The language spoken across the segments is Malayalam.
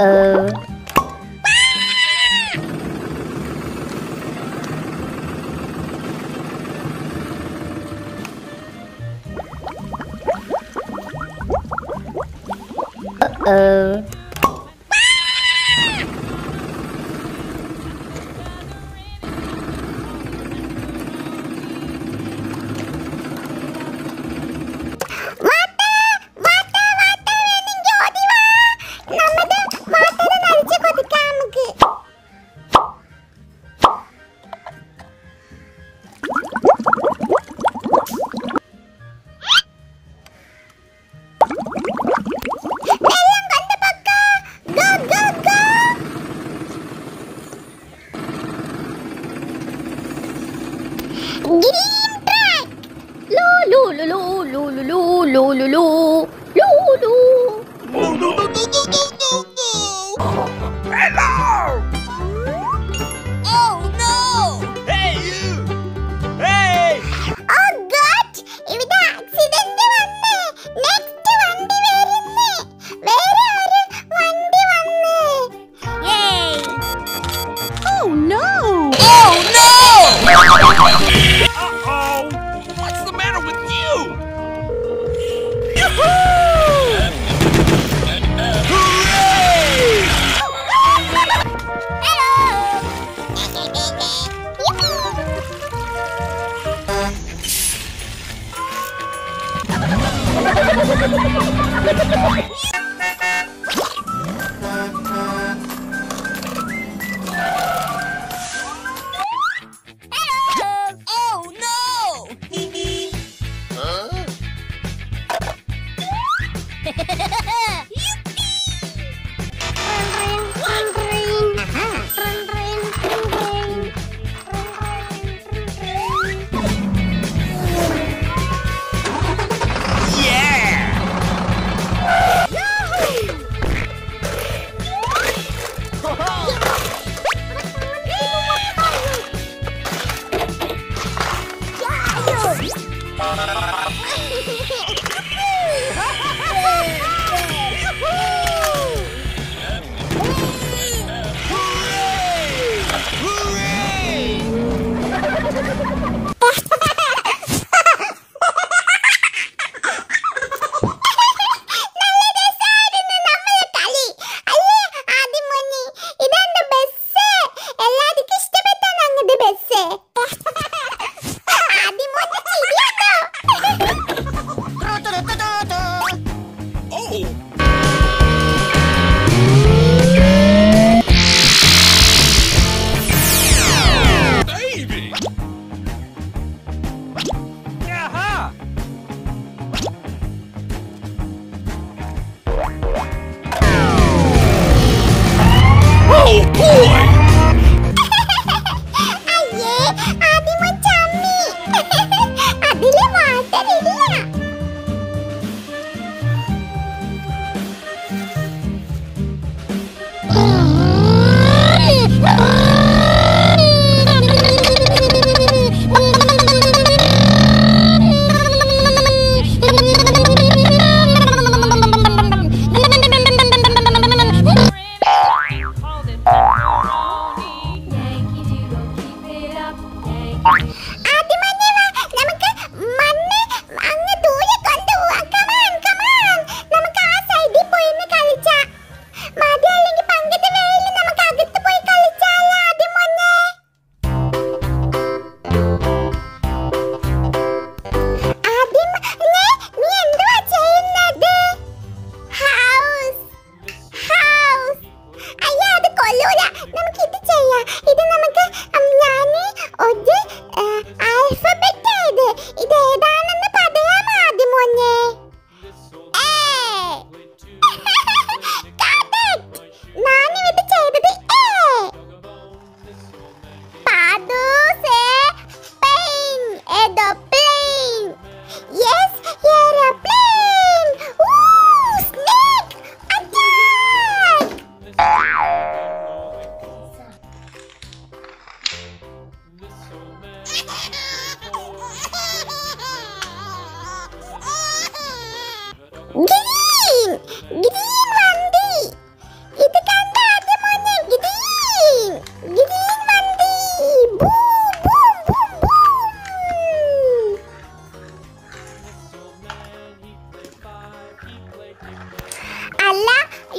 Uh-oh. Uh-oh. Green track! Loo loo loo loo loo loo loo loo loo loo loo. No, no, no, no, no, no, no, no! Hello! Oh no! Hey, you! Hey! Oh God! ഇവിടെ ആക്സിഡന്റ് വന്ന് നെക്സ്റ്റ് വണ്ടി വരുന്നേ വേറെ ഒരു വണ്ടി വന്ന് Yay! Oh no! Oh no! Uh-oh! What's the matter with you? Hooray! Oh no! Huh? Yeah!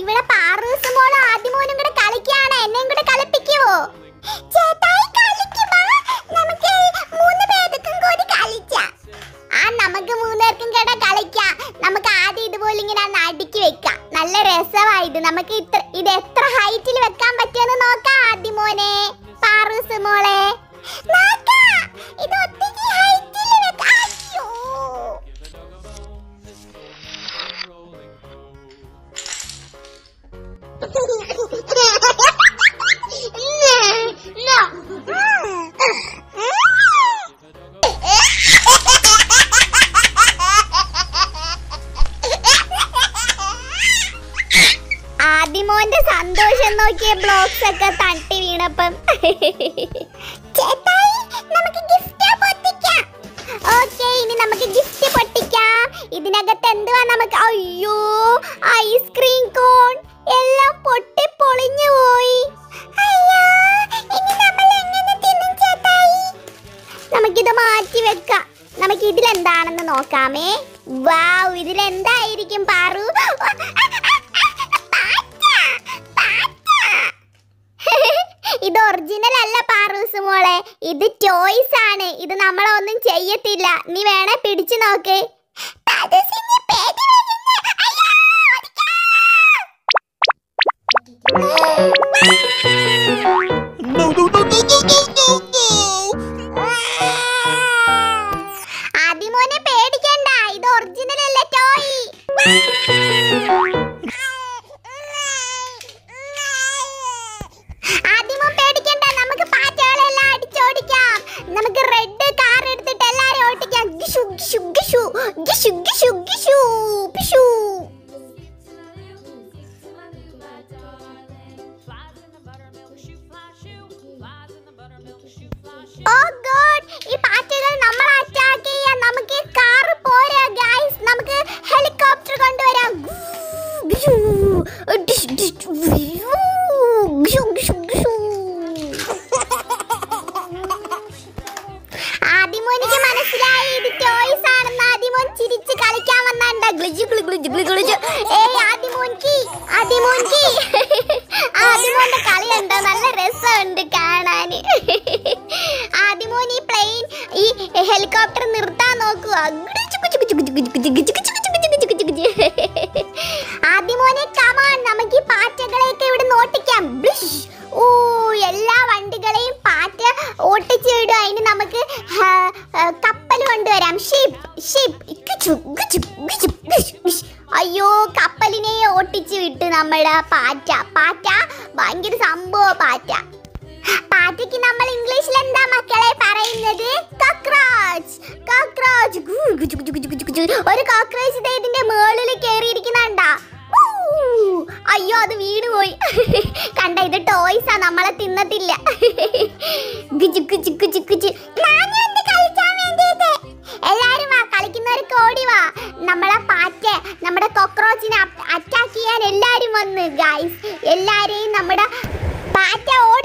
ഇവിടെ പാറൂസ് മോളും ആദ്യമോനും കൂടെ കളിക്കാണ് എന്നെയും കൂടെ കളിപ്പിക്കുവോ ചേട്ടായി കളിക്കുമോ നമുക്ക് മൂന്ന് പേർക്കും കൂടി കളിക്കാം ആ നമുക്ക് മൂന്നുപേർക്കും കൂടെ കളിക്കാം നമുക്ക് ആദ്യം ഇതുപോലെ ഇങ്ങനെ ഒന്ന് അടുക്കി വെക്കാം നല്ല രസമായത് നമുക്ക് ഇത്ര ഇത് എത്ര ഹൈറ്റിൽ വെക്കാൻ പറ്റുമെന്ന് നോക്കാം ആദ്യം മോനെ പാറൂസ് മോളെ നോക്കാം. ഇത് ഒത്തിരി ഹൈറ്റിൽ വെക്കാം അയ്യോ ആദിമോന്റെ സന്തോഷം നോക്കിയ ബ്ലോക്സ് ഒക്കെ തട്ടി വീണപ്പം ചേട്ടായി നമുക്ക് ഗിഫ്റ്റ് പൊട്ടിക്കാം ഓക്കെ ഇനി നമുക്ക് ഗിഫ്റ്റ് പൊട്ടിക്കാം ഇതിനകത്ത് എന്തുവാ നമുക്ക് അയ്യോ ഐസ്ക്രീം കോൺ എല്ലാം പൊട്ടി പൊളിഞ്ഞു പോയി അയ്യോ ഇനി നമ്മൾ എങ്ങനെ തിന്നും ചേട്ടായി നമുക്കിത് മാറ്റി വെക്കാം നമുക്ക് ഇതിലെന്താണെന്ന് നോക്കാമേ വാവ് ഇതിലെന്തായിരിക്കും പാറു പാറ്റ, പാറ്റ. ഇത് ഒറിജിനൽ അല്ല പാറൂസ് മോളെ ഇത് ടോയ്സ് ആണ് ഇത് നമ്മളെ ഒന്നും ചെയ്യത്തില്ല നീ വേണേ പിടിച്ചു നോക്ക് പാറൂസിന് പേടി വരുന്നു. അയ്യോ, ഓടിക്കാം. No, no, no, no, no, no, no, no! ആദിമോനെ പേടിക്കണ്ട ഇത് ഒറിജിനൽ അല്ല ടോയ് ആദിമോ പേടിക്കണ്ട നമുക്ക് പാറ്റകളെല്ലാം അടിച്ചോടിക്കാം നമുക്ക് റെഡ് കാർ എടുത്തിട്ട് എല്ലാരും ഓടിക്കാം ഗിഷു ഗിഷു ഗിഷു ഗിഷു ഗിഷു ഗിഷു പിഷു ഓ ഗോഡ് ഈ പാറ്റകൾ നമ്മൾ അറ്റാക്ക് ചെയ്യാൻ നമുക്ക് കാർ പോരാ ഗൈസ് നമുക്ക് ഹെലികോപ്റ്റർ കൊണ്ടുവരാം ഗിഷു, ഡിഷ്, ഡിഷ്, വ്യൂ, ഗിഷു, ഗിഷു, ഗിഷു. ആദിമോനിക്ക് മനസ്സിലായി ഇത് ടോയ്സ് ആണെന്ന് ആദിമോൻ ചിരിച്ച് കളിക്കാൻ വന്നാണ്ട ഗ്ലിജ് ഗ്ലി ഗ്ലിജ് ഗ്ലി ഗ്ലിജ് ഏയ് ആദിമോൻക്ക് ആദിമോൻക്ക് ആദിമോന്റെ കളി ഉണ്ടോ നല്ല രസമുണ്ട് കാണാന് ആദിമോൻ ഈ പ്ലെയിൻ ഈ ഹെലികോപ്റ്റർ നിർത്താൻ നോക്കുക ആദിമോനെ കമാൻ നമുക്ക് ഈ പാറ്റകളെയൊക്കെ ഇവിടെ ഓട്ടിക്കാം ബ്ലിഷ്. ഓ എല്ലാ വണ്ടികളെയും പാറ്റ ഓട്ടിച്ചു വിടും അതിന് നമുക്ക് ഹ, ഹ, കപ്പൽ കൊണ്ടുവരാം ഷിപ്പ് ഷിപ്പ് അയ്യോ കപ്പലിനെ ഓട്ടിച്ചു വിട്ട് നമ്മുടെ പാറ്റ പാറ്റ ഭയങ്കര സംഭവ പാറ്റ പാറ്റയ്ക്ക് നമ്മൾ ഇംഗ്ലീഷിൽ എന്താ മക്കളെ പറയുന്നത് കോക്രോച്ച് കോക്രോച്ച് ഒരു കോക്രോച്ച് ദേ ഇതിന്റെ മുകളിൽ കേറിയിരിക്കുന്നുണ്ടാ അയ്യോ അത് വീണുപോയി കണ്ട ഇത് ടോയ്സാ നമ്മളെ തിന്നത്തില്ല ഗുജു ഗുജു ഗുജു ഗുജു നാനും ഉണ്ട് കളിക്കാൻ വേണ്ടിയിട്ട് എല്ലാരും വാ കളിക്കുന്നവർക്ക് ഓടി വാ നമ്മളെ പാറ്റ നമ്മുടെ കൊക്രോച്ചിനെ അറ്റാക്ക് ചെയ്യാൻ എല്ലാരും വന്ന് ഗൈസ് എല്ലാരെയും നമ്മുടെ പാറ്റ ഓടി